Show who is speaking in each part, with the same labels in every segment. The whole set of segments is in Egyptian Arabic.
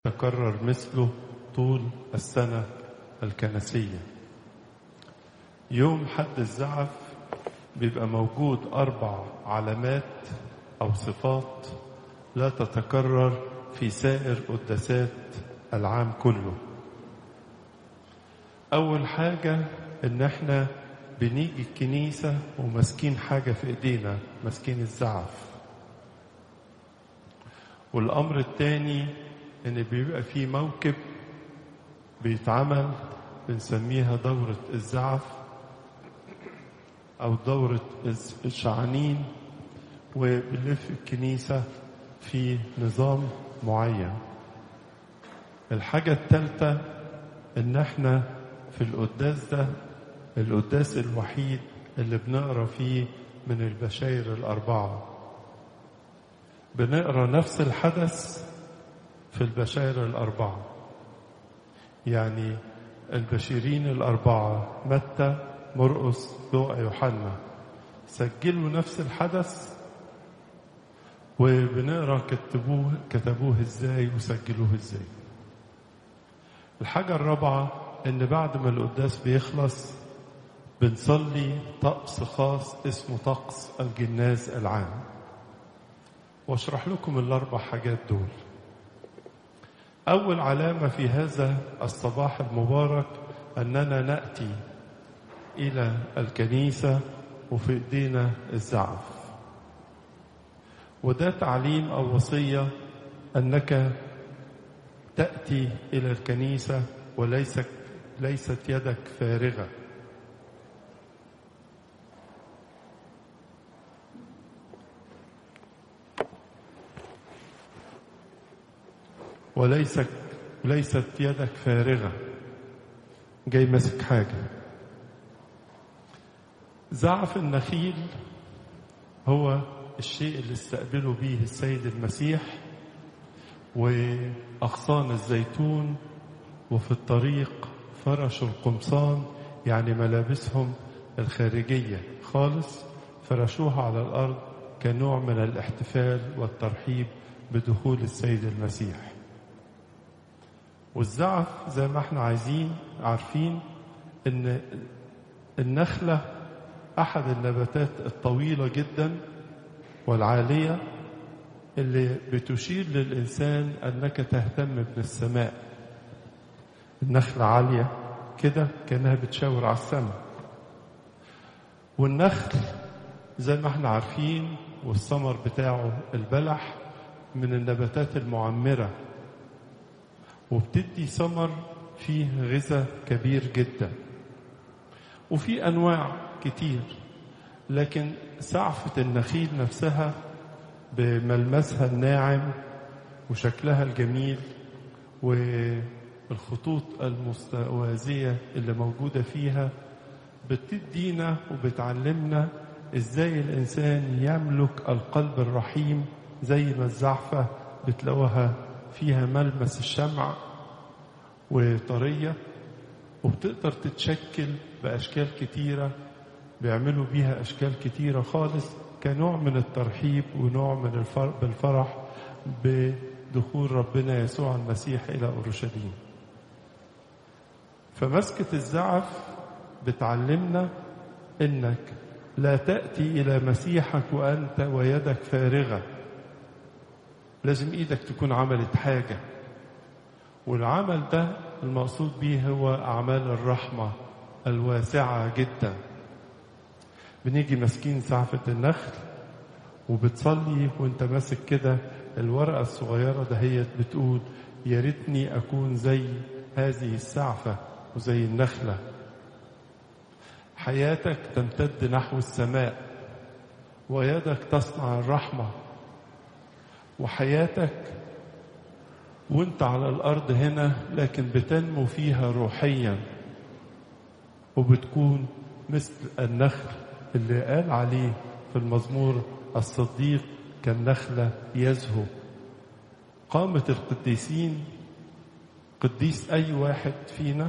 Speaker 1: تكرر مثله طول السنة الكنسية يوم حد الزعف بيبقى موجود أربع علامات أو صفات لا تتكرر في سائر قداسات العام كله أول حاجة إن إحنا بنيجي الكنيسة وماسكين حاجة في إيدينا ماسكين الزعف والأمر الثاني إن بيبقى في موكب بيتعمل بنسميها دورة الزعف أو دورة الشعانين وبنلف الكنيسة في نظام معين الحاجة الثالثة إن إحنا في القداس ده القداس الوحيد اللي بنقرا فيه من البشاير الأربعة بنقرا نفس الحدث في البشاير الأربعة يعني البشيرين الأربعة متى مرقس لوقا يوحنا سجلوا نفس الحدث وبنقرا كتبوه كتبوه ازاي وسجلوه ازاي الحاجة الرابعة ان بعد ما القداس بيخلص بنصلي طقس خاص اسمه طقس الجناز العام واشرح لكم الاربع حاجات دول اول علامه في هذا الصباح المبارك اننا ناتي الى الكنيسه وفي ايدينا الزعف وده تعليم او وصيه انك تاتي الى الكنيسه وليست ليست يدك فارغه وليست ليست يدك فارغة جاي ماسك حاجة زعف النخيل هو الشيء اللي استقبله به السيد المسيح وأغصان الزيتون وفي الطريق فرشوا القمصان يعني ملابسهم الخارجية خالص فرشوها على الأرض كنوع من الاحتفال والترحيب بدخول السيد المسيح والزعف زي ما احنا عايزين عارفين ان النخلة احد النباتات الطويلة جدا والعالية اللي بتشير للإنسان أنك تهتم بالسماء النخلة عالية كده كأنها بتشاور على السماء والنخل زي ما احنا عارفين والثمر بتاعه البلح من النباتات المعمره وبتدي ثمر فيه غذاء كبير جدا وفي انواع كتير لكن سعفة النخيل نفسها بملمسها الناعم وشكلها الجميل والخطوط المتوازية اللي موجودة فيها بتدينا وبتعلمنا ازاي الانسان يملك القلب الرحيم زي ما الزعفة بتلاقوها فيها ملمس الشمع وطرية وبتقدر تتشكل بأشكال كتيرة بيعملوا بيها أشكال كتيرة خالص كنوع من الترحيب ونوع من بالفرح بدخول ربنا يسوع المسيح إلى أورشليم فمسكة الزعف بتعلمنا إنك لا تأتي إلى مسيحك وأنت ويدك فارغة لازم ايدك تكون عملت حاجة والعمل ده المقصود به هو أعمال الرحمة الواسعة جدا بنيجي ماسكين سعفة النخل وبتصلي وانت ماسك كده الورقة الصغيرة دهيت بتقول يا ريتني أكون زي هذه السعفة وزي النخلة حياتك تمتد نحو السماء ويدك تصنع الرحمه وحياتك وانت على الارض هنا لكن بتنمو فيها روحيا وبتكون مثل النخل اللي قال عليه في المزمور الصديق كالنخلة يزهو قامة القديسين قديس أي واحد فينا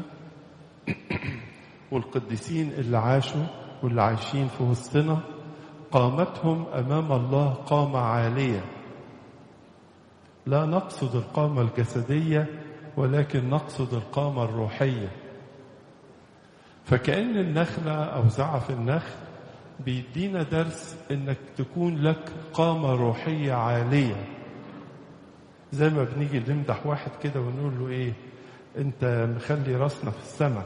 Speaker 1: والقديسين اللي عاشوا واللي عايشين في وسطنا قامتهم أمام الله قامة عالية لا نقصد القامة الجسدية ولكن نقصد القامة الروحية فكأن النخلة أو زعف النخل بيدينا درس إنك تكون لك قامة روحية عالية زي ما بنيجي نمدح واحد كده ونقول له إيه أنت مخلي راسنا في السماء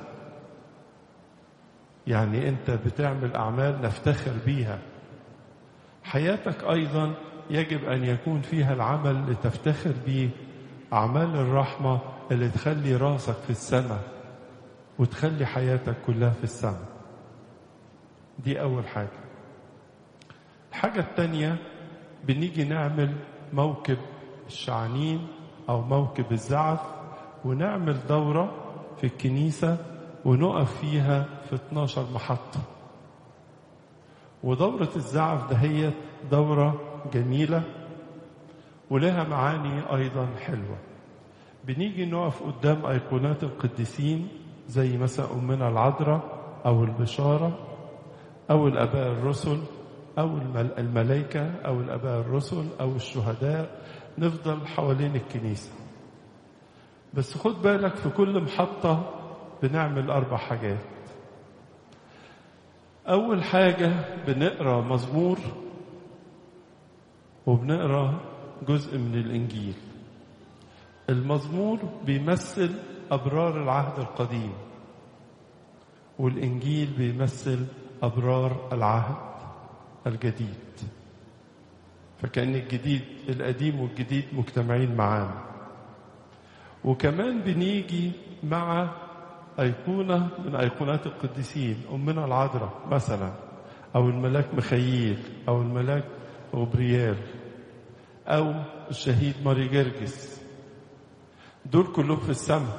Speaker 1: يعني أنت بتعمل أعمال نفتخر بيها حياتك أيضا يجب أن يكون فيها العمل اللي تفتخر به أعمال الرحمة اللي تخلي راسك في السماء وتخلي حياتك كلها في السماء دي أول حاجة الحاجة التانية بنيجي نعمل موكب الشعانين أو موكب الزعف ونعمل دورة في الكنيسة ونقف فيها في 12 محطة ودورة الزعف دهيت دورة جميلة ولها معاني أيضا حلوة بنيجي نقف قدام أيقونات القديسين زي مثلا أمنا العذراء أو البشارة أو الآباء الرسل أو الملائكة أو الآباء الرسل أو الشهداء نفضل حوالين الكنيسة بس خد بالك في كل محطة بنعمل أربع حاجات أول حاجة بنقرأ مزمور وبنقرأ جزء من الإنجيل المزمور بيمثل أبرار العهد القديم والإنجيل بيمثل أبرار العهد الجديد فكأن الجديد القديم والجديد مجتمعين معانا وكمان بنيجي مع أيقونة من أيقونات القديسين أمنا العذراء مثلا أو الملاك مخيل أو الملاك غبريال أو الشهيد ماري جرجس دول كلهم في السماء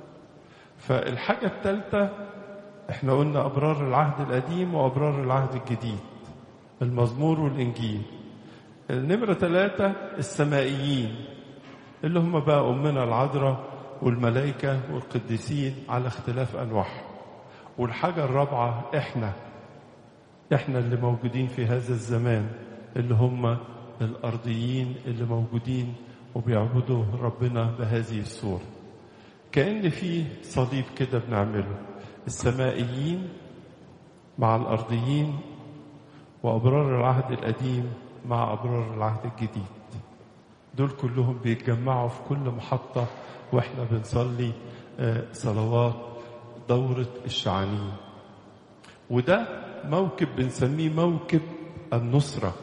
Speaker 1: فالحاجة الثالثة احنا قلنا أبرار العهد القديم وأبرار العهد الجديد المزمور والإنجيل النمرة ثلاثة السمائيين اللي هم بقى أمنا العذراء والملائكة والقديسين على اختلاف أنواعهم والحاجة الرابعة احنا احنا اللي موجودين في هذا الزمان اللي هم الأرضيين اللي موجودين وبيعبدوا ربنا بهذه الصورة كأن في صليب كده بنعمله السمائيين مع الأرضيين وأبرار العهد القديم مع أبرار العهد الجديد دول كلهم بيتجمعوا في كل محطة وإحنا بنصلي صلوات دورة الشعانين وده موكب بنسميه موكب النصرة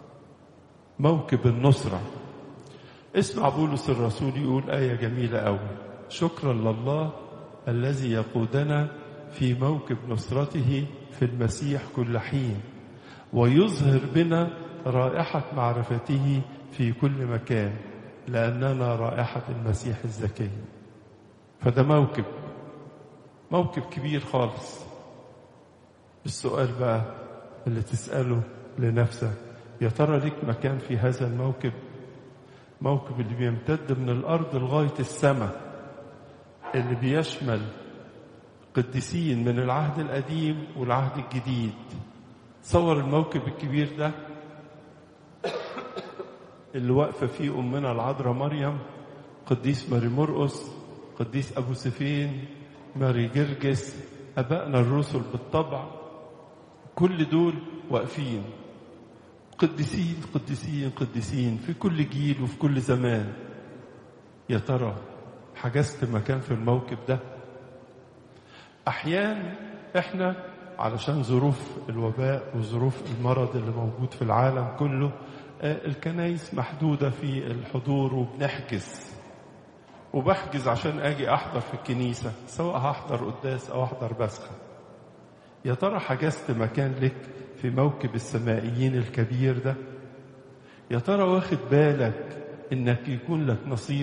Speaker 1: موكب النصرة اسمع بولس الرسول يقول آية جميلة أوي شكرا لله الذي يقودنا في موكب نصرته في المسيح كل حين ويظهر بنا رائحة معرفته في كل مكان لأننا رائحة المسيح الزكي فده موكب موكب كبير خالص السؤال بقى اللي تسأله لنفسك يا ترى ليك مكان في هذا الموكب موكب اللي بيمتد من الأرض لغاية السماء اللي بيشمل قديسين من العهد القديم والعهد الجديد تصور الموكب الكبير ده اللي واقفة فيه أمنا العذراء مريم قديس ماري مرقس قديس أبو سفين ماري جرجس أبائنا الرسل بالطبع كل دول واقفين قديسين قديسين قديسين في كل جيل وفي كل زمان يا ترى حجزت مكان في الموكب ده أحيان إحنا علشان ظروف الوباء وظروف المرض اللي موجود في العالم كله الكنايس محدودة في الحضور وبنحجز وبحجز عشان أجي أحضر في الكنيسة سواء هحضر قداس أو أحضر بسخة يا ترى حجزت مكان لك في موكب السمائيين الكبير ده يا ترى واخد بالك إنك يكون لك نصيب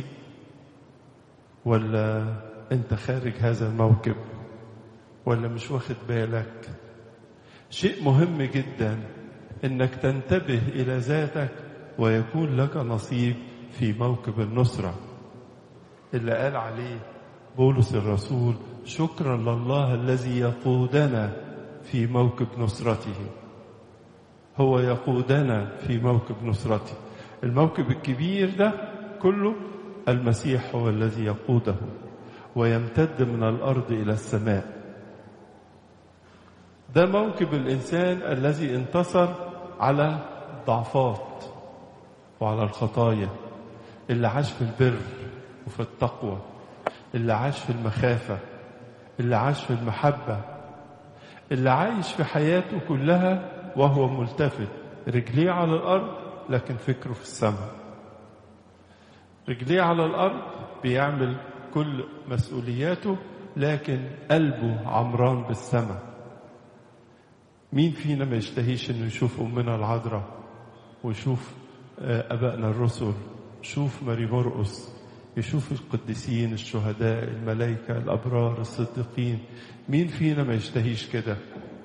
Speaker 1: ولا أنت خارج هذا الموكب ولا مش واخد بالك شيء مهم جدا انك تنتبه الى ذاتك ويكون لك نصيب في موكب النصره اللي قال عليه بولس الرسول شكرا لله الذي يقودنا في موكب نصرته هو يقودنا في موكب نصرته الموكب الكبير ده كله المسيح هو الذي يقوده ويمتد من الأرض إلى السماء ده موكب الإنسان الذي انتصر على الضعفات وعلى الخطايا اللي عاش في البر وفي التقوى اللي عاش في المخافة اللي عاش في المحبة اللي عايش في حياته كلها وهو ملتفت رجليه على الأرض لكن فكره في السماء رجليه على الأرض بيعمل كل مسؤولياته لكن قلبه عمران بالسماء مين فينا ما يشتهيش انه يشوف امنا العذراء ويشوف ابائنا الرسل يشوف ماري مرقس يشوف القديسين الشهداء الملائكه الابرار الصديقين مين فينا ما يشتهيش كده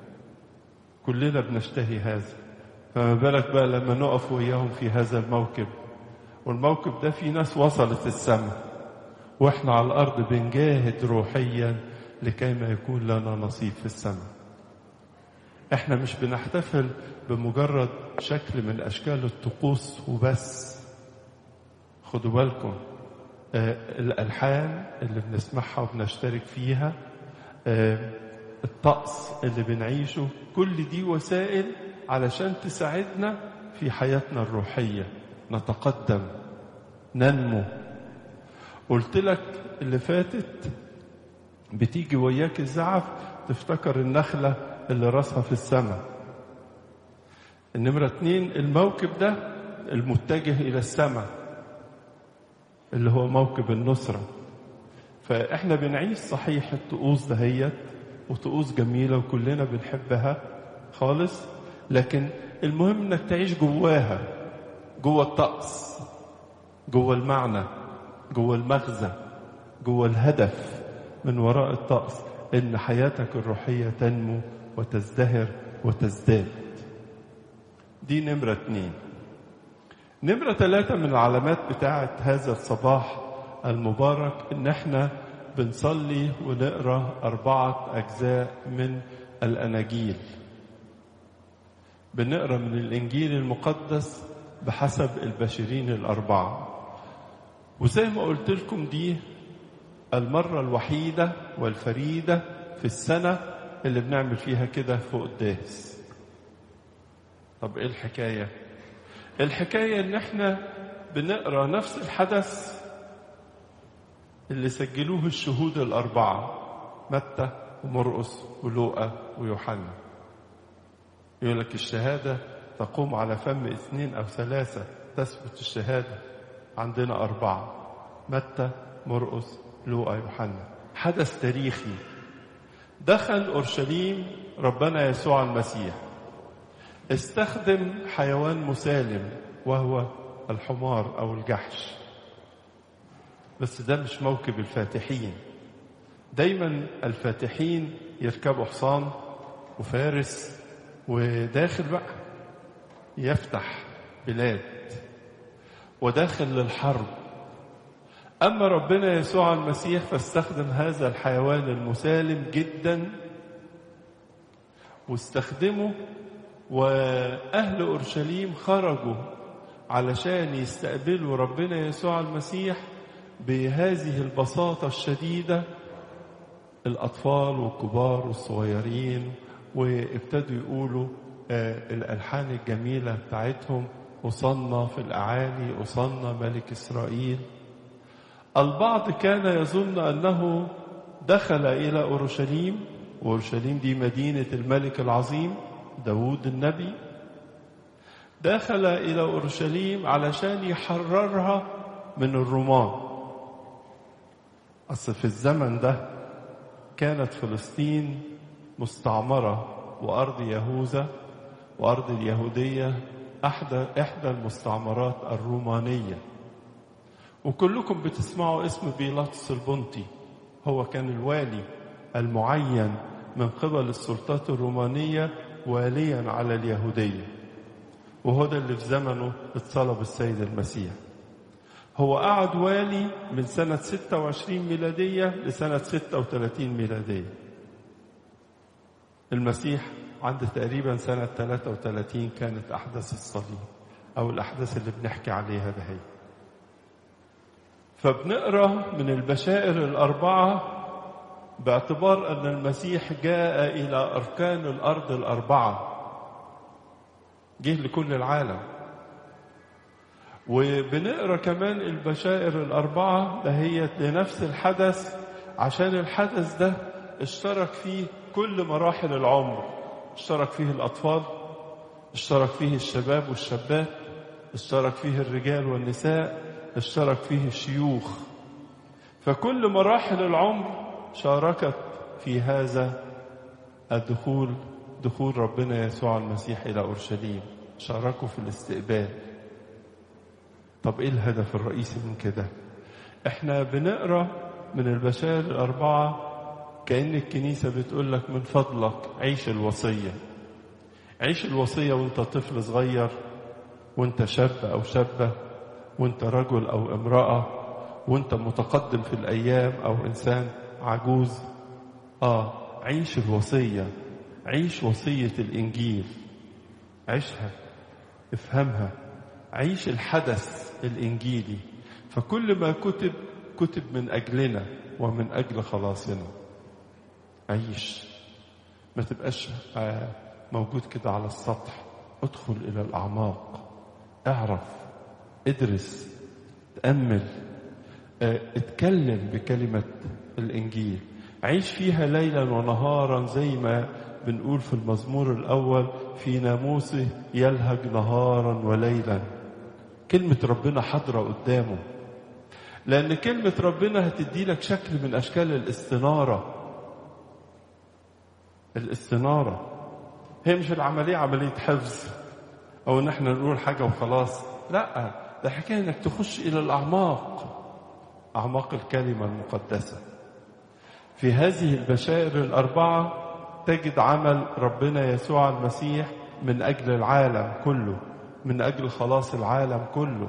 Speaker 1: كلنا بنشتهي هذا فما بالك بقى لما نقف وياهم في هذا الموكب والموكب ده في ناس وصلت السماء واحنا على الارض بنجاهد روحيا لكي ما يكون لنا نصيب في السماء احنا مش بنحتفل بمجرد شكل من اشكال الطقوس وبس خدوا بالكم آه الالحان اللي بنسمعها وبنشترك فيها آه الطقس اللي بنعيشه كل دي وسائل علشان تساعدنا في حياتنا الروحيه نتقدم ننمو قلت لك اللي فاتت بتيجي وياك الزعف تفتكر النخله اللي راسها في السماء النمرة اتنين الموكب ده المتجه إلى السماء اللي هو موكب النصرة فإحنا بنعيش صحيح الطقوس دهيت وطقوس جميلة وكلنا بنحبها خالص لكن المهم انك تعيش جواها جوه الطقس جوه المعنى جوه المغزى جوه الهدف من وراء الطقس ان حياتك الروحية تنمو وتزدهر وتزداد دي نمرة اتنين نمرة ثلاثة من العلامات بتاعة هذا الصباح المبارك ان احنا بنصلي ونقرا أربعة أجزاء من الأناجيل بنقرا من الإنجيل المقدس بحسب البشرين الأربعة وزي ما قلت لكم دي المرة الوحيدة والفريدة في السنة اللي بنعمل فيها كده في قداس طب ايه الحكاية الحكاية ان احنا بنقرا نفس الحدث اللي سجلوه الشهود الأربعة متى ومرقس ولوقا ويوحنا يقول لك الشهادة تقوم على فم اثنين أو ثلاثة تثبت الشهادة عندنا أربعة متى مرقس لوقا يوحنا حدث تاريخي دخل أورشليم ربنا يسوع المسيح استخدم حيوان مسالم وهو الحمار أو الجحش بس ده مش موكب الفاتحين دايما الفاتحين يركبوا حصان وفارس وداخل بقى يفتح بلاد وداخل للحرب أما ربنا يسوع المسيح فاستخدم هذا الحيوان المسالم جدا واستخدمه وأهل أورشليم خرجوا علشان يستقبلوا ربنا يسوع المسيح بهذه البساطة الشديدة الأطفال والكبار والصغيرين وابتدوا يقولوا آه الألحان الجميلة بتاعتهم وصلنا في الأعالي وصلنا ملك إسرائيل البعض كان يظن أنه دخل إلى أورشليم وأورشليم دي مدينة الملك العظيم داود النبي دخل إلى أورشليم علشان يحررها من الرومان أصل في الزمن ده كانت فلسطين مستعمرة وأرض يهوذا وأرض اليهودية أحدى إحدى المستعمرات الرومانية وكلكم بتسمعوا اسم بيلاطس البنطي هو كان الوالي المعين من قبل السلطات الرومانية واليا على اليهودية وهو ده اللي في زمنه اتصلب السيد المسيح هو قعد والي من سنة 26 ميلادية لسنة 36 ميلادية المسيح عند تقريبا سنة 33 كانت أحداث الصليب أو الأحداث اللي بنحكي عليها ده هي فبنقرا من البشائر الاربعه باعتبار ان المسيح جاء الى اركان الارض الاربعه جه لكل العالم وبنقرا كمان البشائر الاربعه دهيت لنفس الحدث عشان الحدث ده اشترك فيه كل مراحل العمر اشترك فيه الاطفال اشترك فيه الشباب والشابات اشترك فيه الرجال والنساء اشترك فيه الشيوخ فكل مراحل العمر شاركت في هذا الدخول دخول ربنا يسوع المسيح إلى أورشليم شاركوا في الاستقبال طب إيه الهدف الرئيسي من كده إحنا بنقرأ من البشائر الأربعة كأن الكنيسة بتقول لك من فضلك عيش الوصية عيش الوصية وانت طفل صغير وانت شاب أو شابة وانت رجل أو امرأة وانت متقدم في الأيام أو إنسان عجوز آه عيش الوصية عيش وصية الإنجيل عيشها افهمها عيش الحدث الإنجيلي فكل ما كتب كتب من أجلنا ومن أجل خلاصنا عيش ما تبقاش موجود كده على السطح ادخل إلى الأعماق اعرف ادرس تأمل اتكلم بكلمة الإنجيل عيش فيها ليلا ونهارا زي ما بنقول في المزمور الأول في ناموسه يلهج نهارا وليلا كلمة ربنا حاضرة قدامه لأن كلمة ربنا هتدي لك شكل من أشكال الاستنارة الاستنارة هي مش العملية عملية حفظ أو إن احنا نقول حاجة وخلاص لا ده حكاية إنك تخش إلى الأعماق أعماق الكلمة المقدسة في هذه البشائر الأربعة تجد عمل ربنا يسوع المسيح من أجل العالم كله من أجل خلاص العالم كله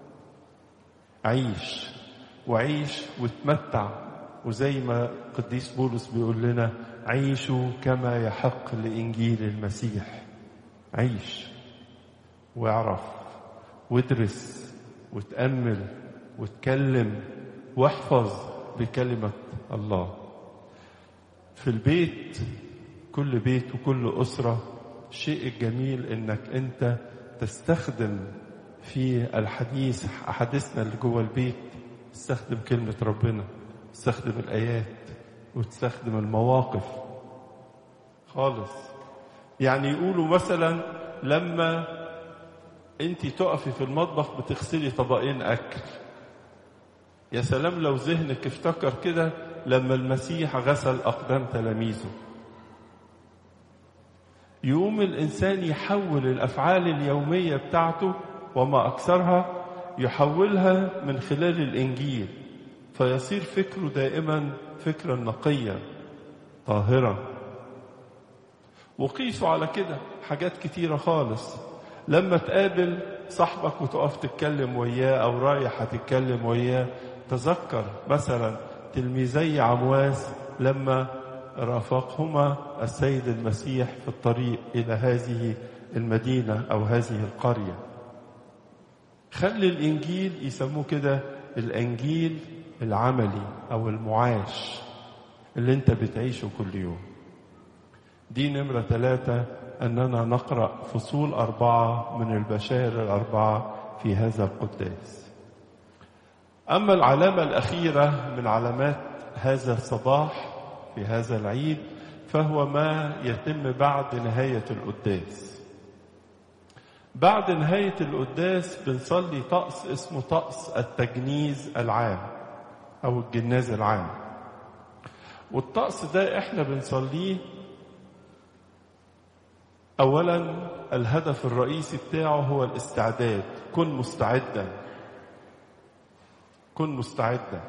Speaker 1: عيش وعيش وتمتع وزي ما قديس بولس بيقول لنا عيشوا كما يحق لإنجيل المسيح عيش واعرف وادرس وتأمل وتكلم واحفظ بكلمة الله في البيت كل بيت وكل أسرة الشيء الجميل انك انت تستخدم في الحديث أحاديثنا اللي جوه البيت تستخدم كلمة ربنا تستخدم الآيات وتستخدم المواقف خالص يعني يقولوا مثلا لما انت تقفي في المطبخ بتغسلي طبقين أكل يا سلام لو ذهنك افتكر كده لما المسيح غسل أقدام تلاميذه يقوم الإنسان يحول الأفعال اليومية بتاعته وما أكثرها يحولها من خلال الإنجيل فيصير فكره دائما فكرا نقيا طاهرا وقيسوا على كده حاجات كتيرة خالص لما تقابل صاحبك وتقف تتكلم وياه أو رايح هتتكلم وياه تذكر مثلا تلميذي عمواس لما رافقهما السيد المسيح في الطريق إلى هذه المدينة أو هذه القرية خلي الإنجيل يسموه كده الإنجيل العملي أو المعاش اللي أنت بتعيشه كل يوم دي نمرة ثلاثة أننا نقرأ فصول أربعة من البشائر الأربعة في هذا القداس أما العلامة الأخيرة من علامات هذا الصباح في هذا العيد فهو ما يتم بعد نهاية القداس بعد نهاية القداس بنصلي طقس اسمه طقس التجنيز العام أو الجناز العام والطقس ده احنا بنصليه أولا الهدف الرئيسي بتاعه هو الاستعداد كن مستعدا كن مستعدا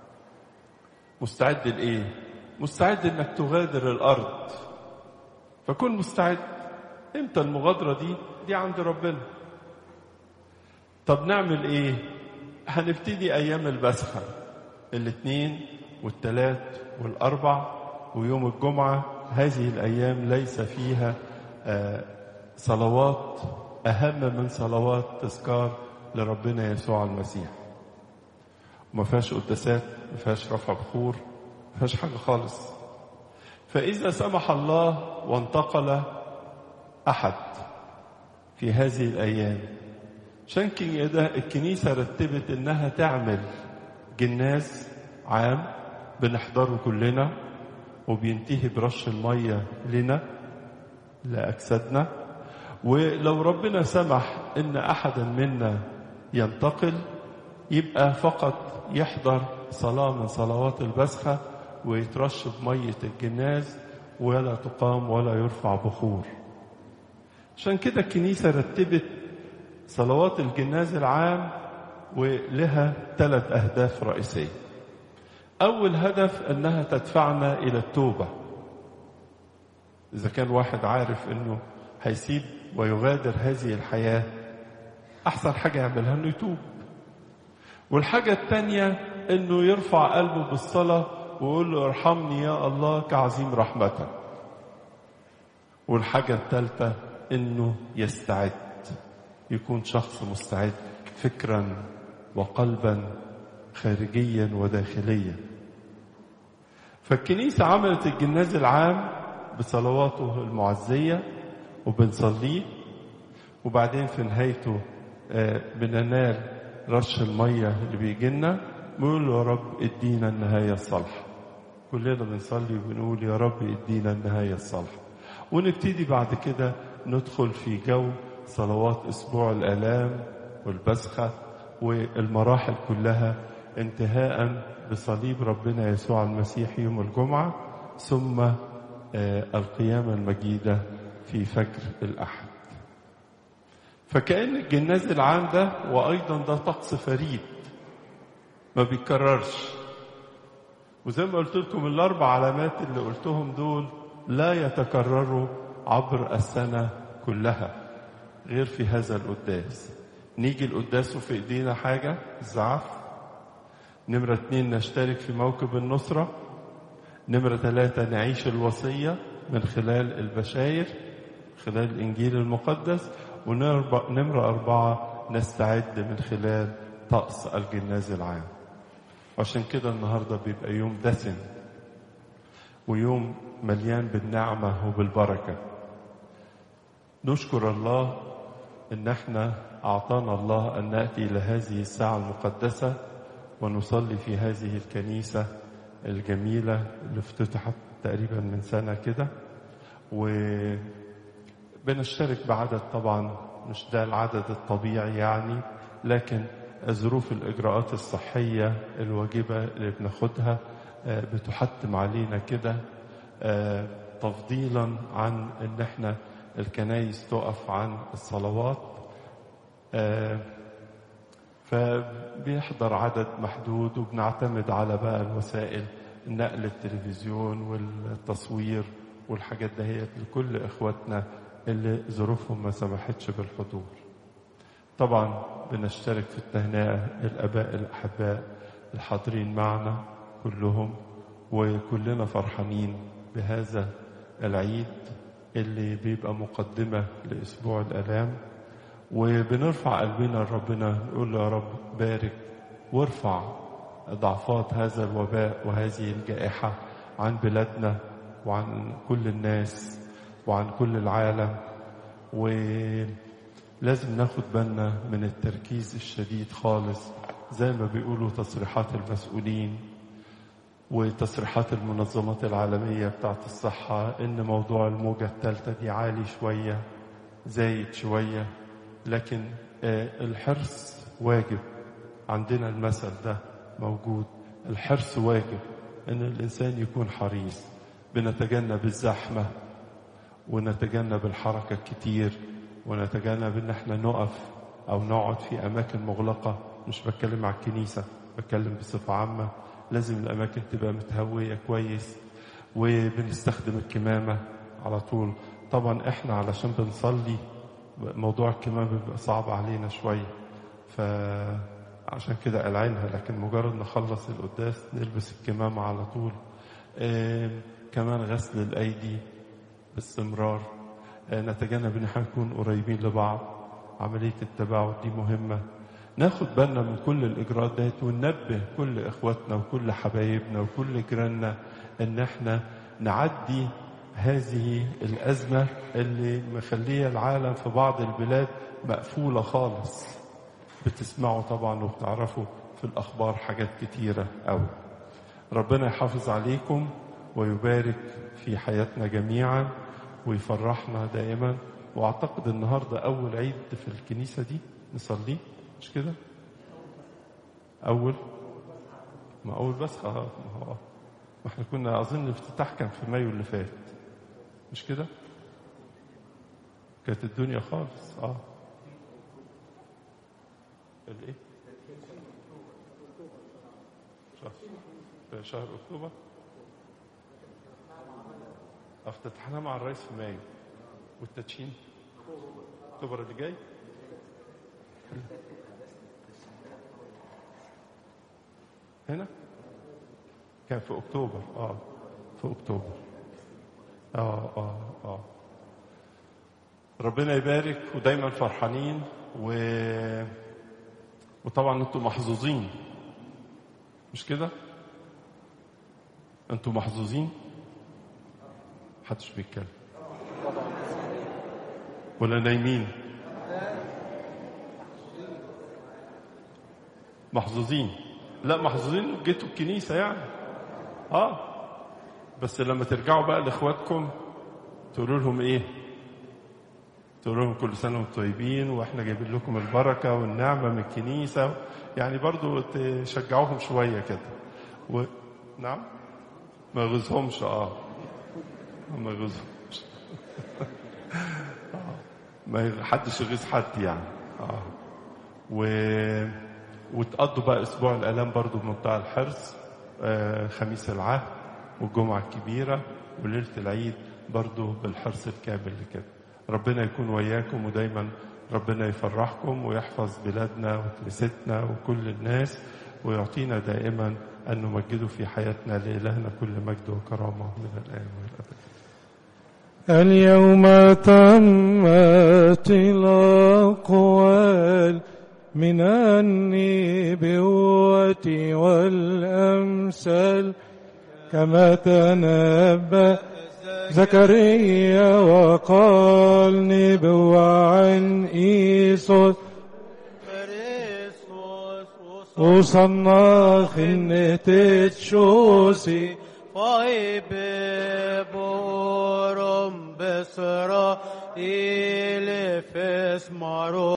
Speaker 1: مستعد لإيه؟ مستعد إنك تغادر الأرض فكن مستعد إمتى المغادرة دي؟ دي عند ربنا طب نعمل إيه؟ هنبتدي أيام البسخة الاثنين والثلاث والأربع ويوم الجمعة هذه الأيام ليس فيها صلوات أهم من صلوات تذكار لربنا يسوع المسيح وما فيهاش قداسات ما فيهاش رفع بخور ما فيهاش حاجة خالص فإذا سمح الله وانتقل أحد في هذه الأيام عشان كده الكنيسة رتبت إنها تعمل جناز عام بنحضره كلنا وبينتهي برش المية لنا لأجسادنا ولو ربنا سمح إن أحدا منا ينتقل يبقى فقط يحضر صلاة من صلوات البسخة ويترش بمية الجناز ولا تقام ولا يرفع بخور عشان كده الكنيسة رتبت صلوات الجناز العام ولها ثلاث أهداف رئيسية أول هدف أنها تدفعنا إلى التوبة إذا كان واحد عارف أنه هيسيب ويغادر هذه الحياة أحسن حاجة يعملها أنه يتوب والحاجة الثانية أنه يرفع قلبه بالصلاة ويقول له ارحمني يا الله كعظيم رحمتك والحاجة الثالثة أنه يستعد يكون شخص مستعد فكرا وقلبا خارجيا وداخليا فالكنيسة عملت الجناز العام بصلواته المعزية وبنصليه وبعدين في نهايته بننال رش المية اللي بيجي لنا بنقول يا رب ادينا النهاية الصالحة كلنا بنصلي وبنقول يا رب ادينا النهاية الصالحة ونبتدي بعد كده ندخل في جو صلوات أسبوع الآلام والبسخة والمراحل كلها انتهاء بصليب ربنا يسوع المسيح يوم الجمعة ثم القيامة المجيدة في فجر الأحد فكأن الجناز العام ده وأيضا ده طقس فريد ما بيتكررش وزي ما قلت لكم الأربع علامات اللي قلتهم دول لا يتكرروا عبر السنة كلها غير في هذا القداس نيجي القداس وفي ايدينا حاجة زعف نمرة اتنين نشترك في موكب النصرة نمرة ثلاثة نعيش الوصية من خلال البشاير خلال الإنجيل المقدس ونمرة أربعة نستعد من خلال طقس الجناز العام عشان كده النهاردة بيبقى يوم دسم ويوم مليان بالنعمة وبالبركة نشكر الله ان احنا اعطانا الله ان ناتي الى هذه الساعه المقدسه ونصلي في هذه الكنيسه الجميله اللي افتتحت تقريبا من سنه كده وبنشترك بعدد طبعا مش ده العدد الطبيعي يعني لكن ظروف الاجراءات الصحيه الواجبه اللي بناخدها بتحتم علينا كده تفضيلا عن ان احنا الكنايس تقف عن الصلوات فبيحضر عدد محدود وبنعتمد على بقى الوسائل نقل التلفزيون والتصوير والحاجات دهيت لكل اخواتنا اللي ظروفهم ما سمحتش بالحضور طبعا بنشترك في التهنئة الآباء الأحباء الحاضرين معنا كلهم وكلنا فرحانين بهذا العيد اللي بيبقى مقدمة لأسبوع الآلام وبنرفع قلبنا لربنا نقول له يا رب بارك وارفع ضعفات هذا الوباء وهذه الجائحة عن بلادنا وعن كل الناس وعن كل العالم ولازم ناخد بالنا من التركيز الشديد خالص زي ما بيقولوا تصريحات المسؤولين وتصريحات المنظمات العالمية بتاعت الصحة إن موضوع الموجة الثالثة دي عالي شوية زايد شوية لكن الحرص واجب عندنا المثل ده موجود الحرص واجب إن الإنسان يكون حريص بنتجنب الزحمة ونتجنب الحركة الكتير ونتجنب إن احنا نقف أو نقعد في أماكن مغلقة مش بتكلم على الكنيسة بتكلم بصفة عامة لازم الأماكن تبقى متهوية كويس وبنستخدم الكمامة على طول طبعا احنا علشان بنصلي موضوع الكمامة بيبقى صعب علينا شوية فعشان كده قلعينها لكن مجرد نخلص القداس نلبس الكمامة على طول آه كمان غسل الأيدي باستمرار آه نتجنب ان احنا نكون قريبين لبعض عملية التباعد دي مهمة ناخد بالنا من كل الإجراءات ديت وننبه كل إخواتنا وكل حبايبنا وكل جيراننا إن إحنا نعدي هذه الأزمة اللي مخلية العالم في بعض البلاد مقفولة خالص بتسمعوا طبعا وبتعرفوا في الأخبار حاجات كتيرة أوي ربنا يحافظ عليكم ويبارك في حياتنا جميعا ويفرحنا دائما واعتقد النهارده اول عيد في الكنيسه دي نصليه مش كده اول ما اول بس اه ما هو ما احنا كنا اظن الافتتاح كان في مايو اللي فات مش كده كانت الدنيا خالص اه الايه شهر في شهر اكتوبر افتتحنا مع الرئيس في مايو والتدشين اكتوبر اللي جاي هنا كان في اكتوبر اه في اكتوبر اه اه اه ربنا يبارك ودايما فرحانين و وطبعا انتم محظوظين مش كده انتم محظوظين محدش بيتكلم ولا نايمين محظوظين لا محظوظين جيتوا الكنيسة يعني اه بس لما ترجعوا بقى لاخواتكم تقولوا لهم ايه تقولوا لهم كل سنة وانتم طيبين واحنا جايبين لكم البركة والنعمة من الكنيسة يعني برضو تشجعوهم شوية كده و... نعم ما يغزهمش اه ما يغزهمش ما حدش يغيظ حد يعني اه و وتقضوا بقى اسبوع الالام برضو بمنتهى الحرص آه خميس العهد والجمعه الكبيره وليله العيد برضو بالحرص الكامل لكده ربنا يكون وياكم ودايما ربنا يفرحكم ويحفظ بلادنا وكنيستنا وكل الناس ويعطينا دائما أن نمجده في حياتنا لإلهنا كل مجد وكرامة من الآن والأبد
Speaker 2: اليوم تمت الأقوال من النبوة والأمثال كما تنبأ زكريا وقال نبوة عن إيسوس وصلنا خنة تشوسي
Speaker 3: طيب بورم بسرائيل في اسمارو